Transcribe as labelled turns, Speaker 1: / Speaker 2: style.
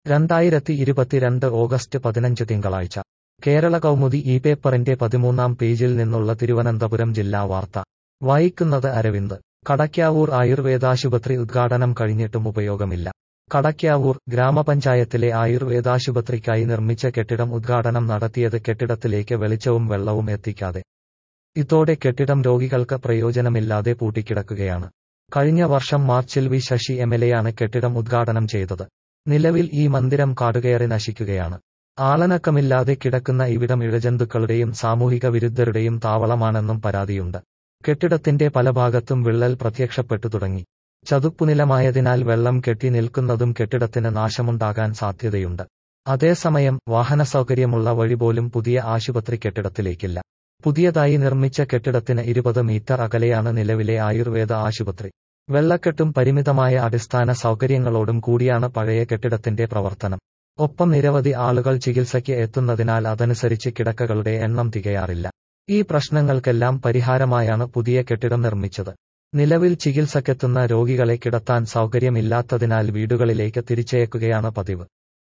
Speaker 1: രണ്ടായിരത്തി ഇരുപത്തിരണ്ട് ഓഗസ്റ്റ് പതിനഞ്ച് തിങ്കളാഴ്ച കേരള കൗമുദി ഈ പേപ്പറിന്റെ പതിമൂന്നാം പേജിൽ നിന്നുള്ള തിരുവനന്തപുരം ജില്ലാ വാർത്ത വായിക്കുന്നത് അരവിന്ദ് കടയ്ക്കാവൂർ ആയുർവേദാശുപത്രി ഉദ്ഘാടനം കഴിഞ്ഞിട്ടും ഉപയോഗമില്ല കടയ്ക്കാവൂർ ഗ്രാമപഞ്ചായത്തിലെ ആയുർവേദാശുപത്രിക്കായി നിർമ്മിച്ച കെട്ടിടം ഉദ്ഘാടനം നടത്തിയത് കെട്ടിടത്തിലേക്ക് വെളിച്ചവും വെള്ളവും എത്തിക്കാതെ ഇതോടെ കെട്ടിടം രോഗികൾക്ക് പ്രയോജനമില്ലാതെ പൂട്ടിക്കിടക്കുകയാണ് കഴിഞ്ഞ വർഷം മാർച്ചിൽ വി ശശി എംഎൽഎയാണ് കെട്ടിടം ഉദ്ഘാടനം ചെയ്തത് നിലവിൽ ഈ മന്ദിരം കാടുകയറി നശിക്കുകയാണ് ആളനക്കമില്ലാതെ കിടക്കുന്ന ഇവിടം ഇഴജന്തുക്കളുടെയും സാമൂഹിക വിരുദ്ധരുടെയും താവളമാണെന്നും പരാതിയുണ്ട് കെട്ടിടത്തിന്റെ പല ഭാഗത്തും വിള്ളൽ പ്രത്യക്ഷപ്പെട്ടു തുടങ്ങി ചതുപ്പുനിലമായതിനാൽ വെള്ളം കെട്ടി നിൽക്കുന്നതും കെട്ടിടത്തിന് നാശമുണ്ടാകാൻ സാധ്യതയുണ്ട് അതേസമയം വാഹന സൗകര്യമുള്ള വഴി പോലും പുതിയ ആശുപത്രി കെട്ടിടത്തിലേക്കില്ല പുതിയതായി നിർമ്മിച്ച കെട്ടിടത്തിന് ഇരുപത് മീറ്റർ അകലെയാണ് നിലവിലെ ആയുർവേദ ആശുപത്രി വെള്ളക്കെട്ടും പരിമിതമായ അടിസ്ഥാന സൗകര്യങ്ങളോടും കൂടിയാണ് പഴയ കെട്ടിടത്തിന്റെ പ്രവർത്തനം ഒപ്പം നിരവധി ആളുകൾ ചികിത്സയ്ക്ക് എത്തുന്നതിനാൽ അതനുസരിച്ച് കിടക്കകളുടെ എണ്ണം തികയാറില്ല ഈ പ്രശ്നങ്ങൾക്കെല്ലാം പരിഹാരമായാണ് പുതിയ കെട്ടിടം നിർമ്മിച്ചത് നിലവിൽ ചികിത്സക്കെത്തുന്ന രോഗികളെ കിടത്താൻ സൗകര്യമില്ലാത്തതിനാൽ വീടുകളിലേക്ക് തിരിച്ചയക്കുകയാണ് പതിവ്